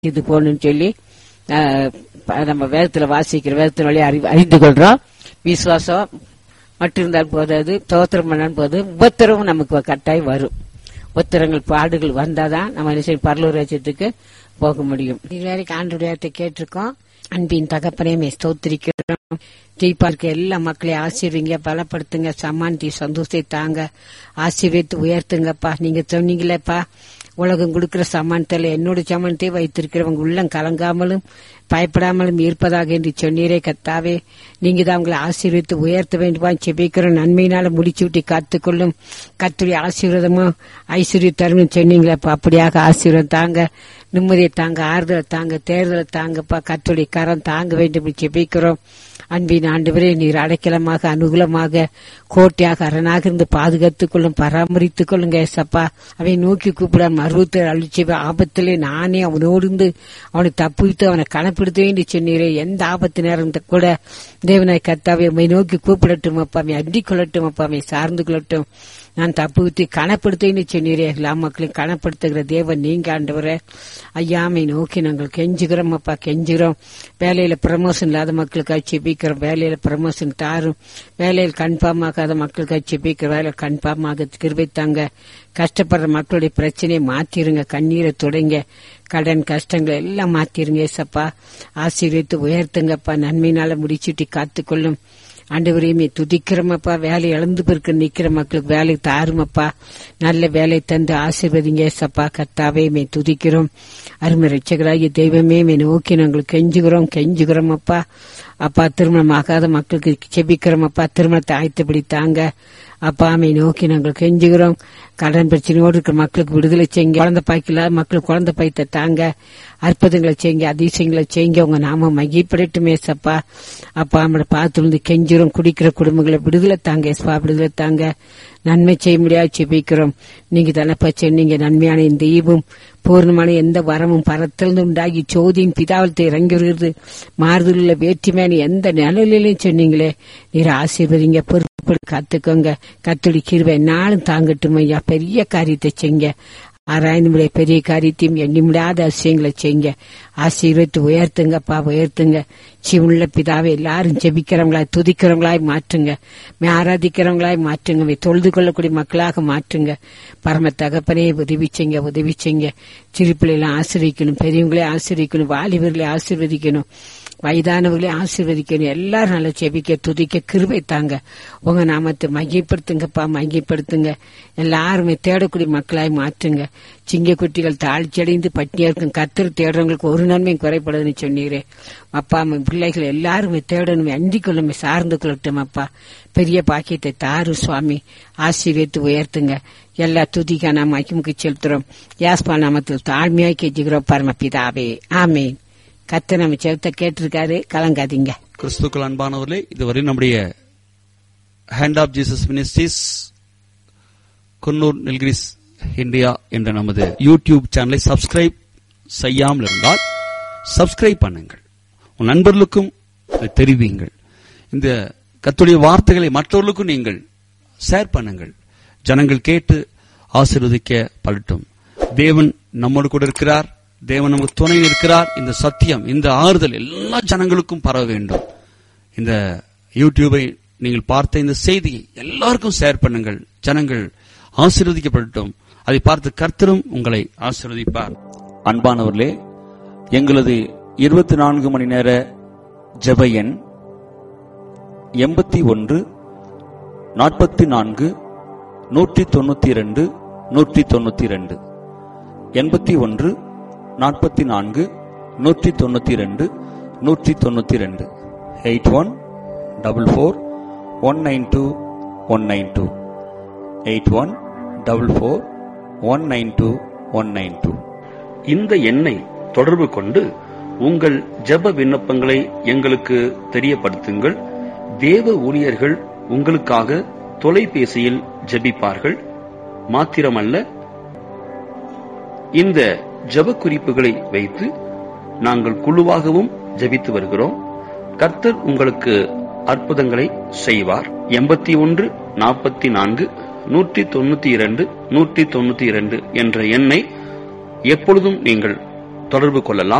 இது போகணும்னு சொல்லி ஆஹ், ப- நம்ம வேதத்துல வாசிக்கிற வேதத்தின் வழியா அறி அறிந்து கொள்றோம் விசுவாசம் மட்டும் இருந்தால் போதாது தோத்திரம் பண்ணால் போது உபத்திரவும் நமக்கு கட்டாயம் வரும் உத்தரங்கள் பாடுகள் வந்தாதான் நம்ம என்ன செய்யும் பரலூர் ராஜ்யத்துக்கு போக முடியும் இதுவரைக்கும் ஆண்டுடையத்தை கேட்டிருக்கோம் அன்பின் தகப்பனையுமே ஸ்தோத்திரிக்கிறோம் தீபார்க்க எல்லா மக்களையும் ஆசீர்வீங்க பலப்படுத்துங்க சமாந்தி சந்தோஷத்தை தாங்க ஆசீர்வித்து உயர்த்துங்கப்பா நீங்க சொன்னீங்களேப்பா உலகம் கொடுக்கிற சமானத்தில் என்னோட சமானத்தை வைத்திருக்கிறவங்க உள்ளம் கலங்காமலும் பயப்படாமலும் இருப்பதாக என்று சொன்னீரே கத்தாவே நீங்க தான் உங்களை ஆசீர்வித்து உயர்த்த வேண்டுமா செபிக்கிறோம் நன்மையினால முடிச்சு விட்டு காத்துக்கொள்ளும் கத்துடைய ஆசீர்வாதமும் ஐஸ்வர்ய தருணும் சொன்னீங்களேப்பா அப்படியாக ஆசீர்வாதம் தாங்க நிம்மதியை தாங்க ஆறுதலை தாங்க தேர்தலை தாங்கப்பா கத்துடைய கரம் தாங்க வேண்டும் என்று செபிக்கிறோம் அன்பின் ஆண்டவரே நீர் அடைக்கலமாக அனுகூலமாக கோட்டையாக அரணாக இருந்து பாதுகாத்துக் கொள்ளும் பராமரித்துக் கொள்ளுங்க ஏசப்பா அவனை நோக்கி கூப்பிட மருவத்தை அழிச்சு ஆபத்திலே நானே அவனோடு இருந்து அவனை தப்புவித்து அவனை கணப்படுத்த வேண்டி சொன்னீரே எந்த ஆபத்து நேரம் கூட தேவனாய் கத்தாவை உண்மை நோக்கி கூப்பிடட்டும் அப்பா அவன் அண்டிக் கொள்ளட்டும் அப்பா அவன் சார்ந்து கொள்ளட்டும் நான் தப்புவித்து கணப்படுத்தேன்னு சொன்னீரே எல்லா மக்களையும் கணப்படுத்துகிற தேவன் நீங்க ஆண்டவரே ஐயாமை நோக்கி நாங்கள் கெஞ்சுகிறோம் அப்பா கெஞ்சுகிறோம் வேலையில ப்ரமோஷன் இல்லாத மக்களுக்காக செபிக்கிறோம் வேலையில ப்ரமோஷன் தாரும் வேலையில் கன்ஃபார்ம் ஆகாத மக்களுக்காக செபிக்கிற வேலை கன்ஃபார்ம் ஆக கிருபித்தாங்க கஷ்டப்படுற மக்களுடைய பிரச்சனையை மாத்திருங்க கண்ணீரை தொடங்க கடன் கஷ்டங்களை எல்லாம் மாத்திருங்க ஏசப்பா ஆசீர்வித்து உயர்த்துங்கப்பா நன்மையினால முடிச்சுட்டி காத்துக்கொள்ளும் ஆண்டவரையுமே துதிக்கிறோமப்பா வேலை இழந்து பிறகு நிக்கிற மக்களுக்கு வேலை தாருமப்பா நல்ல வேலை தந்து ஆசீர்வதிங்க ஏசப்பா கத்தாவே மே துதிக்கிறோம் அருமை ரட்சகராகிய தெய்வமே மே நோக்கி நாங்கள் கெஞ்சுகிறோம் கெஞ்சுகிறோம் அப்பா அப்பா திருமணம் ஆகாத மக்களுக்கு செபிக்கிறோம் அப்பா திருமணத்தை ஆயத்தப்படி தாங்க அப்பா மை நோக்கி நாங்கள் கெஞ்சுகிறோம் கடன் பிரச்சனையோடு இருக்கிற மக்களுக்கு விடுதலை செய்யுங்க குழந்தை பாய்க்கல மக்களுக்கு குழந்தை பாய்த்த தாங்க அற்புதங்களை செய்யுங்க அதிசயங்களை செய்யுங்க உங்க நாம மகிப்படட்டுமே சப்பா அப்பா நம்மளை பார்த்து வந்து கெஞ்சுறோம் குடிக்கிற குடும்பங்களை விடுதலை தாங்க எஸ்பா விடுதலை தாங்க நன்மை செய்ய முடியாது செபிக்கிறோம் நீங்க தானப்பா சொன்னீங்க நன்மையான இந்த ஈவும் பூர்ணமான எந்த வரமும் பரத்திலிருந்து உண்டாகி சோதியின் பிதாவத்தை இறங்கி வருகிறது மாறுதலுள்ள வேற்றுமையான எந்த நிலையிலையும் சொன்னீங்களே நீர் ஆசீர்வதிங்க பொறுப்பு காத்துக்கோங்க கத்துடி கிருவை நாளும் தாங்கட்டும் ஐயா பெரிய காரியத்தை செய்ங்க ஆராய்ந்து முடிய பெரிய காரியத்தையும் எண்ணி முடியாத அதிசயங்களை செய்யுங்க ஆசீர்வத்து உயர்த்துங்கப்பா உயர்த்துங்க சிவனுள்ள பிதாவை எல்லாரும் ஜெபிக்கிறவங்களாய் துதிக்கிறவங்களாய் மாற்றுங்க மே ஆராதிக்கிறவங்களாய் மாற்றுங்க மே தொழுது கொள்ளக்கூடிய மக்களாக மாற்றுங்க பரம தகப்பனே உதவி செய்ங்க உதவி செய்ங்க சிறு பிள்ளைகளை ஆசீர்விக்கணும் பெரியவங்களே ஆசீர்விக்கணும் வாலிபர்களை ஆசீர்வதிக்கணும் வயதானவர்களே ஆசீர்வதிக்கணும் எல்லாரும் நல்லா செபிக்க துதிக்க கிருபை தாங்க உங்க நாமத்தை மையப்படுத்துங்கப்பா மையப்படுத்துங்க எல்லாருமே தேடக்கூடிய மக்களாய் மாற்றுங்க சிங்க குட்டிகள் தாழ்ச்சியடைந்து பட்டினியா இருக்கும் கத்தர் தேடுறவங்களுக்கு ஒரு நன்மையும் குறைப்படுதுன்னு சொன்னீரே அப்பா அம்மா பிள்ளைகள் எல்லாருமே தேடணுமே அண்டிக் கொள்ளுமே சார்ந்து கொள்ளட்டும் அப்பா பெரிய பாக்கியத்தை தாரு சுவாமி ஆசீர்வித்து உயர்த்துங்க எல்லா துதிக்கா நாம் மகிமுக்கு செலுத்துறோம் யாஸ்பா நாமத்தில் தாழ்மையாய் கெஞ்சுகிறோம் பரமபிதாவே ஆமேன் கத்து நம்ம செவத்த கேட்டிருக்காரு கலங்காதீங்க கிறிஸ்துக்கள் அன்பானவர்களே இதுவரை நம்முடைய hand of Jesus ministries Coonoor Nilgiris India என்ற நமது யூடியூப் சேனலை சப்ஸ்கிரைப் செய்யாமல் இருந்தால் சப்ஸ்கிரைப் பண்ணுங்கள் உன் நண்பர்களுக்கும் இதை தெரிவியுங்கள் இந்த கத்துடைய வார்த்தைகளை மற்றவர்களுக்கும் நீங்கள் ஷேர் பண்ணுங்கள் ஜனங்கள் கேட்டு ஆசீர்வதிக்க படட்டும் தேவன் நம்மோடு கூட இருக்கிறார் தேவன் நமக்கு துணை இருக்கிறார் இந்த சத்தியம் இந்த ஆறுதல் எல்லா ஜனங்களுக்கும் பரவ வேண்டும் இந்த யூடியூபை நீங்கள் பார்த்த இந்த செய்தியை எல்லாருக்கும் ஷேர் பண்ணுங்கள் ஜனங்கள் ஆசீர்வதிக்கப்படட்டும் அதை பார்த்து கர்த்தரும் உங்களை ஆசீர்வதிப்பார் அன்பானவர்களே எங்களது இருபத்தி நான்கு மணி நேர ஜெப எண் எண்பத்தி ஒன்று நாற்பத்தி நான்கு நூற்றி தொண்ணூத்தி இரண்டு நூற்றி தொண்ணூத்தி இரண்டு எண்பத்தி ஒன்று நாற்பத்தி நான்கு நூற்றி தொண்ணூத்தி இரண்டு நூற்றி தொண்ணூத்தி இரண்டு eight one double four one nine two one nine two eight one double four one nine two one nine two இந்த எண்ணை தொடர்பு கொண்டு உங்கள் ஜெப விண்ணப்பங்களை எங்களுக்கு தெரியப்படுத்துங்கள் தேவ ஊழியர்கள் உங்களுக்காக தொலைபேசியில் ஜெபிப்பார்கள் மாத்திரமல்ல இந்த ஜெப குறிப்புகளை வைத்து நாங்கள் குழுவாகவும் ஜெபித்து வருகிறோம் கர்த்தர் உங்களுக்கு அற்புதங்களை செய்வார் எண்பத்தி ஒன்று நாற்பத்தி நான்கு நூற்றி தொண்ணூத்தி இரண்டு நூற்றி தொண்ணூத்தி இரண்டு என்ற எண்ணை எப்பொழுதும் நீங்கள் தொடர்பு கொள்ளலாம்